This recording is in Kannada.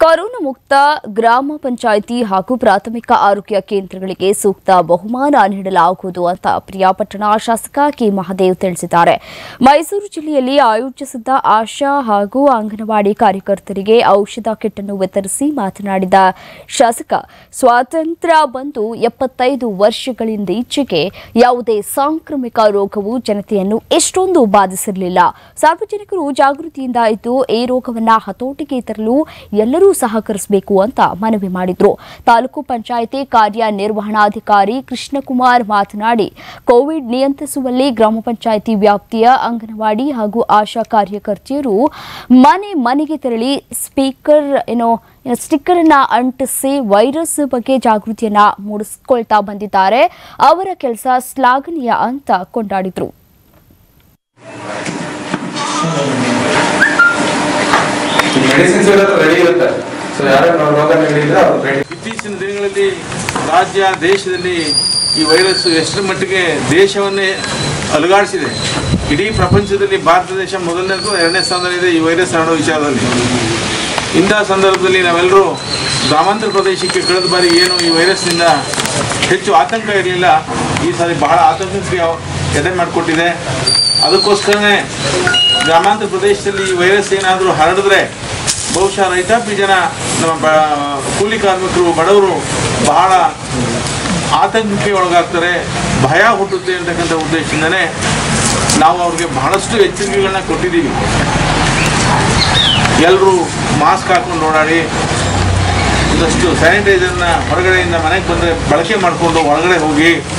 ಕೊರೋನಾ ಮುಕ್ತ ಗ್ರಾಮ ಪಂಚಾಯಿತಿ ಹಾಗೂ ಪ್ರಾಥಮಿಕ ಆರೋಗ್ಯ ಕೇಂದ್ರಗಳಿಗೆ ಸೂಕ್ತ ಬಹುಮಾನ ನೀಡಲಾಗುವುದು ಅಂತ ಪ್ರಿಯಾಪಟ್ಟಣ ಶಾಸಕ ಕೆ ಮಹದೇವ್ ತಿಳಿಸಿದ್ದಾರೆ ಮೈಸೂರು ಜಿಲ್ಲೆಯಲ್ಲಿ ಆಯೋಜಿಸಿದ್ದ ಆಶಾ ಹಾಗೂ ಅಂಗನವಾಡಿ ಕಾರ್ಯಕರ್ತರಿಗೆ ಔಷಧ ಕಿಟ್ ಅನ್ನು ವಿತರಿಸಿ ಮಾತನಾಡಿದ ಶಾಸಕ ಸ್ವಾತಂತ್ರ್ಯ ಬಂದು ಎಪ್ಪತ್ತೈದು ವರ್ಷಗಳಿಂದೀಚೆಗೆ ಯಾವುದೇ ಸಾಂಕ್ರಾಮಿಕ ರೋಗವು ಜನತೆಯನ್ನು ಎಷ್ಟೊಂದು ಬಾಧಿಸಿರಲಿಲ್ಲ ಸಾರ್ವಜನಿಕರು ಜಾಗೃತಿಯಿಂದ ಇದ್ದು ಈ ರೋಗವನ್ನ ಹತೋಟಿಗೆ ತರಲು ಎಲ್ಲರೂ ಸಹಕರಿಸಬೇಕು ಅಂತ ಮನವಿ ಮಾಡಿದ್ರು ತಾಲೂಕು ಪಂಚಾಯಿತಿ ಕಾರ್ಯನಿರ್ವಹಣಾಧಿಕಾರಿ ಕೃಷ್ಣಕುಮಾರ್ ಮಾತನಾಡಿ ಕೋವಿಡ್ ನಿಯಂತ್ರಿಸುವಲ್ಲಿ ಗ್ರಾಮ ಪಂಚಾಯಿತಿ ವ್ಯಾಪ್ತಿಯ ಅಂಗನವಾಡಿ ಹಾಗೂ ಆಶಾ ಕಾರ್ಯಕರ್ತೆಯರು ಮನೆ ಮನೆಗೆ ತೆರಳಿ ಸ್ಪೀಕರ್ ಏನೋ ಸ್ಟಿಕ್ಕರ್ ಅನ್ನ ಅಂಟಿಸಿ ವೈರಸ್ ಬಗ್ಗೆ ಜಾಗೃತಿಯನ್ನ ಮೂಡಿಸಿಕೊಳ್ತಾ ಬಂದಿದ್ದಾರೆ ಅವರ ಕೆಲಸ ಶ್ಲಾಘನೀಯ ಅಂತ ಕೊಂಡಾಡಿದ್ರು ಮೆಡಿಸಿನ್ಸ್ ಎಲ್ಲ ರೆಡಿ ಇರುತ್ತೆ ಸೊ ಯಾರು ರೋಗ ನೀಡಿದ್ರೆ ಅವ್ರು ರೆಡಿ ಇತ್ತೀಚಿನ ದಿನಗಳಲ್ಲಿ ರಾಜ್ಯ ದೇಶದಲ್ಲಿ ಈ ವೈರಸ್ ಎಷ್ಟರ ಮಟ್ಟಿಗೆ ದೇಶವನ್ನೇ ಅಲುಗಾಡಿಸಿದೆ ಇಡೀ ಪ್ರಪಂಚದಲ್ಲಿ ಭಾರತ ದೇಶ ಮೊದಲನೇದು ಎರಡನೇ ಸ್ಥಾನದಲ್ಲಿದೆ ಈ ವೈರಸ್ ಹರಡೋ ವಿಚಾರದಲ್ಲಿ ಇಂತಹ ಸಂದರ್ಭದಲ್ಲಿ ನಾವೆಲ್ಲರೂ ಗ್ರಾಮಾಂತರ ಪ್ರದೇಶಕ್ಕೆ ಕಳೆದ ಬಾರಿ ಏನು ಈ ವೈರಸ್ನಿಂದ ಹೆಚ್ಚು ಆತಂಕ ಇರಲಿಲ್ಲ ಈ ಸಾರಿ ಬಹಳ ಆತಂಕಕ್ಕೆ ಎದೆ ಮಾಡಿಕೊಟ್ಟಿದೆ ಅದಕ್ಕೋಸ್ಕರನೇ ಗ್ರಾಮಾಂತರ ಪ್ರದೇಶದಲ್ಲಿ ಈ ವೈರಸ್ ಏನಾದರೂ ಹರಡಿದ್ರೆ ಬಹುಶಃ ರೈತಾಪಿ ಜನ ನಮ್ಮ ಬ ಕೂಲಿ ಕಾರ್ಮಿಕರು ಬಡವರು ಬಹಳ ಆತಂಕಕ್ಕೆ ಒಳಗಾಗ್ತಾರೆ ಭಯ ಹುಟ್ಟುತ್ತೆ ಅಂತಕ್ಕಂಥ ಉದ್ದೇಶದಿಂದನೇ ನಾವು ಅವ್ರಿಗೆ ಬಹಳಷ್ಟು ಎಚ್ಚರಿಕೆಗಳನ್ನ ಕೊಟ್ಟಿದ್ದೀವಿ ಎಲ್ಲರೂ ಮಾಸ್ಕ್ ಹಾಕೊಂಡು ಓಡಾಡಿ ಒಂದಷ್ಟು ಸ್ಯಾನಿಟೈಸರ್ನ ಹೊರಗಡೆಯಿಂದ ಮನೆಗೆ ಬಂದರೆ ಬಳಕೆ ಮಾಡಿಕೊಂಡು ಒಳಗಡೆ ಹೋಗಿ